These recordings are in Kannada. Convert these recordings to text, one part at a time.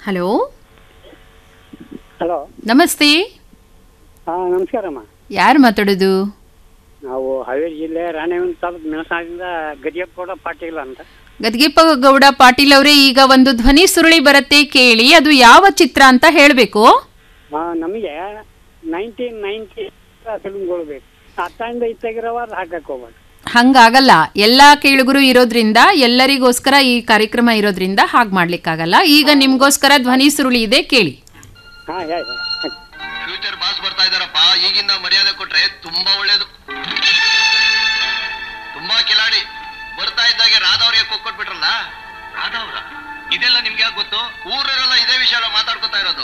ಹಲೋ ಹಲೋ ನಮಸ್ತೆ ಹಾಂ ನಮಸ್ಕಾರಮ್ಮ ಯಾರು ಮಾತಾಡೋದು ನಾವು ಹಾವೇರಿ ಜಿಲ್ಲೆ ರಾಣೆಬೆನ್ನೂರು ತಾಲೂಕು ಮೆಣಸಾಗಿಂದ ಗದಿಯಪ್ಪಗೌಡ ಪಾಟೀಲ್ ಅಂತ ಗದ್ಗೆಪ್ಪ ಗೌಡ ಪಾಟೀಲ್ ಅವರೇ ಈಗ ಒಂದು ಧ್ವನಿ ಸುರುಳಿ ಬರುತ್ತೆ ಕೇಳಿ ಅದು ಯಾವ ಚಿತ್ರ ಅಂತ ಹೇಳಬೇಕು ಹಾಂ ನಮಗೆ ನೈನ್ಟೀನ್ ನೈಂಟಿ ಫಿಲ್ಮ್ಗಳು ಬೇಕು ಹತ್ತಾಯಿಂದ ಇತ್ತಾಗಿರೋವ ಅದು ಹಾಕಕ್ಕೆ ಹೋಗ್ಬೇಡಿ ಹಂಗಾಗಲ್ಲ ಎಲ್ಲ ಕೇಳುಗರು ಇರೋದ್ರಿಂದ ಎಲ್ಲರಿಗೋಸ್ಕರ ಈ ಕಾರ್ಯಕ್ರಮ ಇರೋದ್ರಿಂದ ಹಾಗೆ ಮಾಡ್ಲಿಕ್ಕಾಗಲ್ಲ ಈಗ ನಿಮ್ಗೋಸ್ಕರ ಧ್ವನಿ ಸುರುಳಿ ಇದೆ ಕೇಳಿ ಹಾಂ ಹೇಳಿ ಫ್ಯೂಚರ್ ಬಾಸ್ ಬರ್ತಾ ಇದಾರಪ್ಪ ಈಗಿಂದ ಮರ್ಯಾದೆ ಕೊಟ್ರೆ ತುಂಬಾ ಒಳ್ಳೇದು ತುಂಬಾ ಕಿಲಾಡಿ ಬರ್ತಾ ಇದ್ದಾಗೆ ರಾಧವ್ರಿಗೆ ಕೊಟ್ಬಿಟ್ರಲ್ಲ ರಾಧವ್ರ ಇದೆಲ್ಲ ನಿಮ್ಗೆ ಯಾಕೆ ಗೊತ್ತು ಊರರೆಲ್ಲ ಇದೇ ವಿಷಯ ಮಾತಾಡ್ಕೊತಾ ಇರೋದು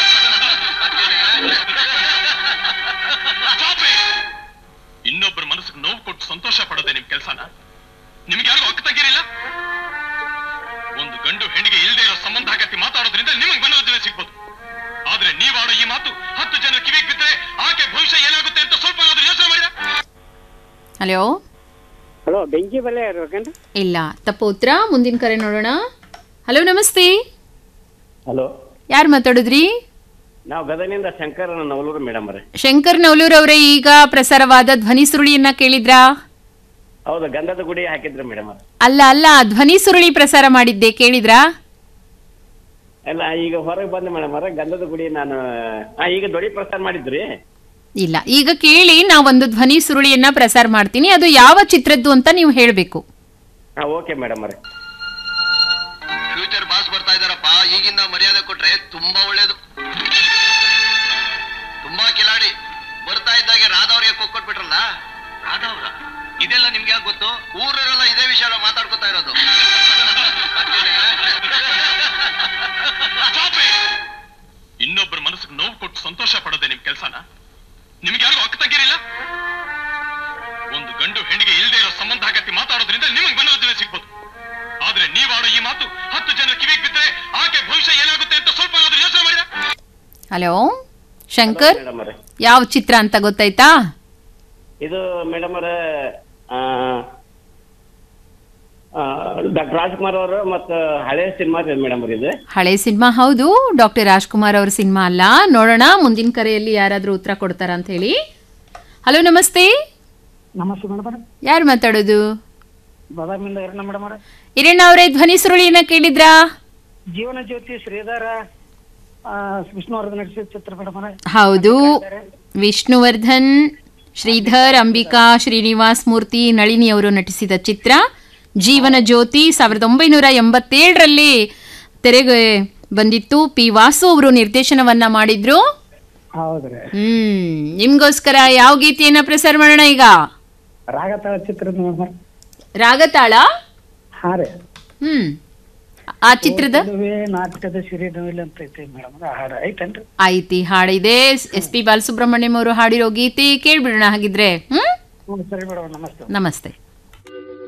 ಇನ್ನೊಬ್ಬರ ಮನಸ್ಸಿಗೆ ನೋವು ಕೊಟ್ಟು ಸಂತೋಷ ಪಡೋದೆ ನಿಮ್ ಕೆಲ್ಸನ ನಿಮ್ಗೆ ಯಾರಿಗೂ ಹಕ್ಕು ತಗ್ಗಿರಿಲ್ಲ ಒಂದು ಗಂಡು ಹೆಣ್ಣಿಗೆ ಇಲ್ದೇ ಇರೋ ಸಂಬಂಧ ಆಗತ್ತಿ ಮಾತಾಡೋದ್ರಿಂದ ನಿಮಗೆ ಮನೋರಂಜನೆ ಸಿಗ್ಬೋದು ಆದ್ರೆ ನೀವಾಡೋ ಈ ಮಾತು ಹತ್ತು ಜನ ಕಿವಿಗೆ ಬಿದ್ದರೆ ಆಕೆ ಭವಿಷ್ಯ ಏನಾಗುತ್ತೆ ಅಂತ ಸ್ವಲ್ಪ ಆದ್ರೂ ಯೋಚನೆ ಮಾಡಿದ ಹಲೋ ಹಲೋ ಬೆಂಕಿ ಬಲೆ ಇರ್ಬೇಕೇನ್ರಿ ಇಲ್ಲ ತಪ್ಪು ಉತ್ತರ ಮುಂದಿನ ಕರೆ ನೋಡೋಣ ಹಲೋ ನಮಸ್ತೆ ಹಲೋ ಯಾರು ಮಾತಾಡಿದ್ರಿ ನಾವು ಗದಗಿನಿಂದ ಶಂಕರ ನವಲೂರು ಮೇಡಮ್ ಅವ್ರೆ ಶಂಕರ್ ನವಲೂರ್ ಅವರೇ ಈಗ ಪ್ರಸಾರವಾದ ಧ್ವನಿ ಸುರುಳಿಯನ್ನ ಕೇಳಿದ್ರಾ ಹೌದು ಗಂಧದ ಗುಡಿ ಹಾಕಿದ್ರಿ ಮೇಡಮ್ ಅವ್ರೆ ಅಲ್ಲ ಅಲ್ಲ ಧ್ವನಿ ಸುರುಳಿ ಪ್ರಸಾರ ಮಾಡಿದ್ದೆ ಕೇಳಿದ್ರಾ ಎಲ್ಲ ಈಗ ಹೊರಗೆ ಬಂದೆ ಮೇಡಮ್ ಅವ್ರೆ ಗಂಧದ ಗುಡಿ ನಾನು ಹಾ ಈಗ ದೊಡಿ ಪ್ರಸಾರ ಮಾಡಿದ್ರಿ ಇಲ್ಲ ಈಗ ಕೇಳಿ ನಾವೊಂದು ಧ್ವನಿ ಸುರುಳಿಯನ್ನ ಪ್ರಸಾರ ಮಾಡ್ತೀನಿ ಅದು ಯಾವ ಚಿತ್ರದ್ದು ಅಂತ ನೀವು ಹೇಳಬೇಕು ಹಾ ಓಕೆ ಮೇಡಮ್ ಅವ್ರೆ ಫ್ಯೂಚರ್ ಬಾಸ್ ಬರ್ತಾ ಇದಾರಪ್ಪ ಈಗಿಂದ ಮರ್ಯಾದೆ ಕೊಟ್ರೆ ತುಂಬಾ ಒಳ್ಳೇದು ತುಂಬಾ ಕಿಲಾಡಿ ಬರ್ತಾ ಇದ್ದಾಗೆ ರಾಧವ್ರಿಗೆ ಕೊಟ್ಬಿಟ್ರಲ್ಲ ರಾಧವ್ರ ಇದೆಲ್ಲ ನಿಮ್ಗೆ ಯಾಕೆ ಗೊತ್ತು ಊರರೆಲ್ಲ ಇದೇ ವಿಷಯ ಮಾತಾಡ್ಕೊತಾ ಇರೋದು ಇನ್ನೊಬ್ಬರ ಮನಸ್ಸಿಗೆ ನೋವು ಕೊಟ್ಟು ಸಂತೋಷ ಪಡೋದೆ ನಿಮ್ ಕೆಲ್ಸನ ನಿಮ್ಗೆ ಯಾರಿಗೂ ಹಕ್ಕು ತಗ್ಗಿರಿಲ್ಲ ಒಂದು ಗಂಡು ಹೆಣ್ಣಿಗೆ ಇಲ್ದೇ ಇರೋ ಸಂಬಂಧ ಆಗತ್ತಿ ಮಾತಾಡೋದ್ರಿಂದ ನಿಮಗೆ ಮನೋರಂಜನೆ ಸಿಗ್ಬೋದು ಆದ್ರೆ ನೀವಾಡೋ ಈ ಮಾತು ಹತ್ತು ಜನ ಕಿವಿಗೆ ಬಿದ್ದರೆ ಆಕೆ ಭವಿಷ್ಯ ಏನಾಗುತ್ತೆ ಅಂತ ಸ್ವಲ್ಪ ಆದ್ರೂ ಯೋಚನೆ ಮಾಡಿದ ಹಲೋ ಶಂಕರ್ ಮೇಡಮ್ ಅವ್ರೆ ಯಾವ ಚಿತ್ರ ಅಂತ ಗೊತ್ತಾಯ್ತಾ ಇದು ಮೇಡಮ್ ಅವ್ರೆ ಡಾಕ್ಟರ್ ರಾಜ್ಕುಮಾರ್ ಅವರು ಮತ್ತು ಹಳೆ ಸಿನಿಮಾ ಮೇಡಮ್ ಅವ್ರೆ ಇದು ಹಳೆ ಸಿನಿಮಾ ಹೌದು ಡಾಕ್ಟರ್ ರಾಜ್ಕುಮಾರ್ ಅವ್ರ ಸಿನಿಮಾ ಅಲ್ಲ ನೋಡೋಣ ಮುಂದಿನ ಕರೆಯಲ್ಲಿ ಯಾರಾದ್ರೂ ಉತ್ತರ ಕೊಡ್ತಾರ ಅಂತ ಹೇಳಿ ಹಲೋ ನಮಸ್ತೆ ನಮಸ್ತೆ ಮೇಡಮ್ ಯಾರು ಮಾತಾಡೋದು ಬಾದಾಮಿಯಿಂದ ಇರೋಣ ಮೇಡಮ್ ಅವ್ರೆ ಹಿರಣ್ಣ ಅವರೇ ಧ್ವನಿ ಸುರುಳಿಯನ್ನ ಕೇಳಿದ್ರಾ ಜೀವನ ಜ್ಯೋತಿ ಶ್ರೀಧರ ಆ, ವಿಷ್ಣುವರ್ಧನ್ ನಟಿಸಿದ ಚಿತ್ರ ಮೇಡಮ್ ಅವ್ರೆ ಹೌದು ವಿಷ್ಣುವರ್ಧನ್ ಶ್ರೀಧರ್ ಅಂಬಿಕಾ ಶ್ರೀನಿವಾಸ್ ಮೂರ್ತಿ ನಳಿನಿ ಅವರು ನಟಿಸಿದ ಚಿತ್ರ ಜೀವನ ಜ್ಯೋತಿ ಸಾವಿರದ ಒಂಬೈನೂರ ಎಂಬತ್ತೇಳರಲ್ಲಿ ತೆರೆಗೆ ಬಂದಿತ್ತು ಪಿ ವಾಸು ಅವರು ನಿರ್ದೇಶನವನ್ನ ಮಾಡಿದ್ರು ಹೌದ್ರಿ ಹ್ಮ್ ನಿಮ್ಗೋಸ್ಕರ ಯಾವ ಗೀತೆಯನ್ನ ಪ್ರಸಾರ ಮಾಡೋಣ ಈಗ ರಾಗತಾಳ ಚಿತ್ರದ ಮೇಡಮ್ ರಾಗತಾಳ ಹಾಂ ರೀ ಹ್ಮ್ ಆ ಚಿತ್ರದ ಮದುವೆ ನಾಟಕದ ಸಿರಿನವಿಲ್ ಅಂತ ಐತಿ ಮೇಡಮ್ ಹಾಡು ಐತೇನ್ರಿ ಐತಿ ಹಾಡಿದೆ ಎಸ್ ಪಿ ಬಾಲಸುಬ್ರಹ್ಮಣ್ಯಂ ಅವರು ಹಾಡಿರೋ ಗೀತೆ ಕೇಳ್ಬಿಡೋಣ ಹಾಗಿದ್ರೆ ಹ್ಮ್ ಹ್ಞೂ ಸರಿ ಮೇಡಮ್ ನಮಸ್ತೆ ನಮಸ್ತೆ